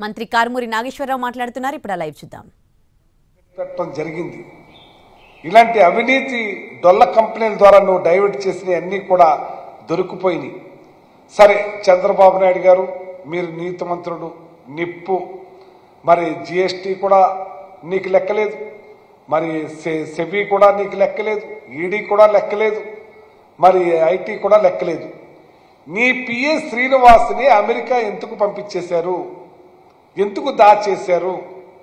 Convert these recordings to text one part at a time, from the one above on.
మంత్రి కారుమూరి నాగేశ్వరరావు మాట్లాడుతున్నారు ఇప్పుడు ఆ లైవ్ చూద్దాం పెట్టడం జరిగింది ఇలాంటి అవినీతి డొల్ల కంపెనీల ద్వారా నువ్వు డైవర్ట్ చేసినవి అన్నీ కూడా దొరికిపోయినాయి సరే చంద్రబాబు నాయుడు గారు మీరు నీతిమంత్రుడు నిప్పు మరి జిఎస్టీ కూడా నీకు లెక్కలేదు మరి సె- సెబీ కూడా నీకు లెక్కలేదు ఈడీ కూడా లెక్కలేదు మరి ఐటీ కూడా లెక్కలేదు నీ పిఏ శ్రీనివాస్ని అమెరికా ఎందుకు పంపించేశారు ఎందుకు దాచేశారు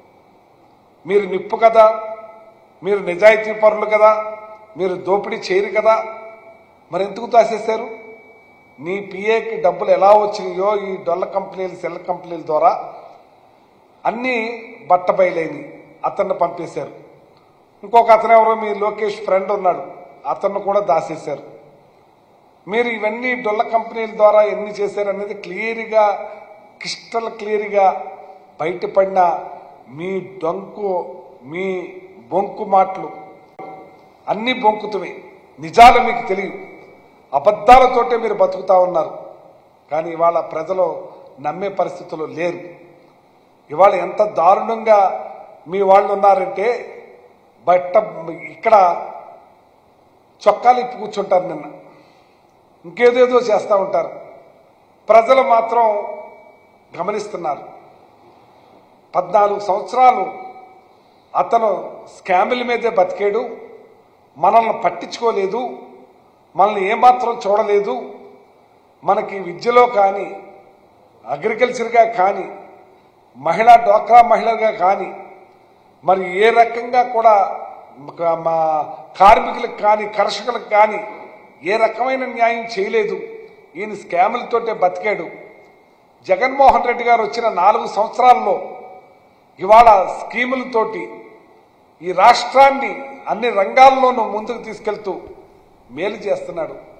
మీరు నిప్పు కదా మీరు నిజాయితీ పరులు కదా మీరు దోపిడీ చేయరు కదా మరి ఎందుకు దాచేశారు నీ పిఏకి డబ్బులు ఎలా వచ్చినాయో ఈ డొల్ల కంపెనీలు సెల్ కంపెనీల ద్వారా అన్నీ బట్టబయలైనవి అతన్ని పంపేశారు ఇంకొక అతను ఎవరో మీ లోకేష్ ఫ్రెండ్ ఉన్నాడు అతన్ని కూడా దాచేశారు మీరు ఇవన్నీ డొల్ల కంపెనీల ద్వారా ఎన్ని చేశారు అనేది క్లియర్గా క్రిస్టల్ క్లియర్గా బయటపడిన మీ డొంకు మీ బొంకు మాటలు అన్ని బొంకుతుమే నిజాలు మీకు తెలియదు అబద్ధాలతోటే మీరు బతుకుతా ఉన్నారు కానీ ఇవాళ ప్రజలు నమ్మే పరిస్థితులు లేరు ఇవాళ ఎంత దారుణంగా మీ వాళ్ళు ఉన్నారంటే బట్ట ఇక్కడ చొక్కాలు ఇప్పి కూర్చుంటారు నిన్న ఇంకేదేదో చేస్తూ ఉంటారు ప్రజలు మాత్రం గమనిస్తున్నారు పద్నాలుగు సంవత్సరాలు అతను స్కాముల మీదే బతికాడు మనల్ని పట్టించుకోలేదు మనల్ని ఏమాత్రం చూడలేదు మనకి విద్యలో కానీ అగ్రికల్చర్గా కానీ మహిళా డోక్రా మహిళగా కానీ మరి ఏ రకంగా కూడా ఒక మా కార్మికులకు కానీ కర్షకులకు కానీ ఏ రకమైన న్యాయం చేయలేదు ఈయన స్కాములతోటే బతికాడు జగన్మోహన్ రెడ్డి గారు వచ్చిన నాలుగు సంవత్సరాల్లో ఇవాళ స్కీములతోటి ఈ రాష్ట్రాన్ని అన్ని రంగాల్లోనూ ముందుకు తీసుకెళ్తూ మేలు చేస్తున్నాడు